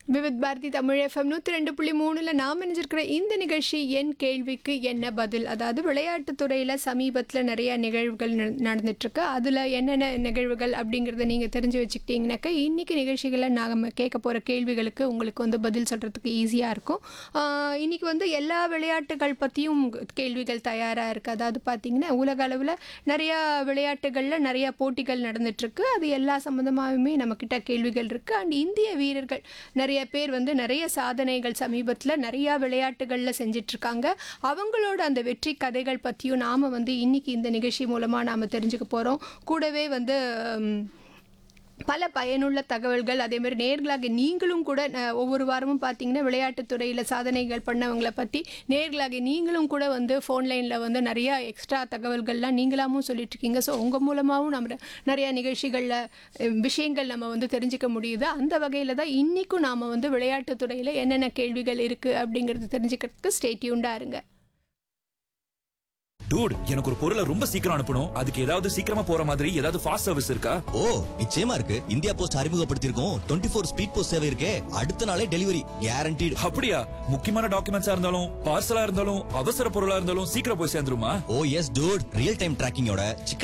Vividh Bharathi Tamil FM நூற்றி ரெண்டு புள்ளி மூணில் நாம் நினைச்சிருக்கிற இந்த நிகழ்ச்சி என் கேள்விக்கு என்ன பதில் அதாவது விளையாட்டுத் துறையில் சமீபத்தில் நிறைய நிகழ்வுகள் நட- நடந்துட்டுருக்கு அதில் என்னென்ன நிகழ்வுகள் அப்படிங்கிறத நீங்கள் தெரிஞ்சு வச்சுக்கிட்டீங்கன்னாக்கா இன்றைக்கி நிகழ்ச்சிகளில் நாங்கள் கேட்க போகிற கேள்விகளுக்கு உங்களுக்கு வந்து பதில் சொல்கிறதுக்கு ஈஸியாக இருக்கும் ஆஹ் இன்னைக்கு வந்து எல்லா விளையாட்டுகள் பற்றியும் கேள்விகள் தயாராக இருக்குது அதாவது பார்த்திங்கன்னா உலக அளவில் நிறையா விளையாட்டுகளில் நிறையா போட்டிகள் நடந்துட்டுருக்கு அது எல்லா சம்மந்தமாகவுமே நம்மக்கிட்ட கேள்விகள் இருக்குது அண்ட் இந்திய வீரர்கள் நிறைய பேர் வந்து நிறைய சாதனைகள் சமீபத்தில் நிறையா விளையாட்டுகளில் செஞ்சிட்ருக்காங்க அவங்களோட அந்த வெற்றி கதைகள் பற்றியும் நாம் வந்து இன்னைக்கு இந்த நிகழ்ச்சி மூலமாக நாம் தெரிஞ்சுக்க போகிறோம் கூடவே வந்து ம், பல பயனுள்ள தகவல்கள் அதே மாதிரி நேர்களாக நீங்களும் கூட அஹ், ஒவ்வொரு வாரமும் பார்த்தீங்கன்னா விளையாட்டுத் துறையில் சாதனைகள் பண்ணவங்களை பற்றி நேர்களாக நீங்களும் கூட வந்து ஃபோன் லைனில் வந்து நிறையா எக்ஸ்ட்ரா தகவல்கள்லாம் நீங்களாமும் சொல்லிட்டு இருக்கீங்க ஸோ உங்கள் மூலமாகவும் நம்ம நிறையா நிகழ்ச்சிகளில் அஹ், விஷயங்கள் நம்ம வந்து தெரிஞ்சுக்க முடியுது அந்த வகையில் தான் இன்றைக்கும் நாம் வந்து விளையாட்டுத் துறையில் என்னென்ன கேள்விகள் இருக்குது அப்படிங்கிறது தெரிஞ்சுக்கிறதுக்கு ஸ்டேட்யூண்டாக இருங்க டூட் எனக்கு ஒரு பொருளை ரொம்ப சீக்கிரம் அனுப்பணும் அதுக்கு ஏதாவது சீக்கிரமா போற மாதிரி ஏதாவது ஃபாஸ்ட் சர்வீஸ் இருக்கா ஓ நிச்சயமா இருக்கு இந்தியா போஸ்ட் அறிமுகப்படுத்தியிருக்கோம் டுவெண்ட்டி ஃபோர் ஸ்பீட் போஸ்ட் சேவை இருக்கே அடுத்த நாளே டெலிவரி கேரண்டீடு அப்படியா முக்கியமான டாக்குமெண்ட்ஸா இருந்தாலும் பார்சலா இருந்தாலும் அவசர பொருளா இருந்தாலும் சீக்கிரம் போய் சேர்ந்துருமா oh yes dude real time டிராக்கிங்கோட சிக்கன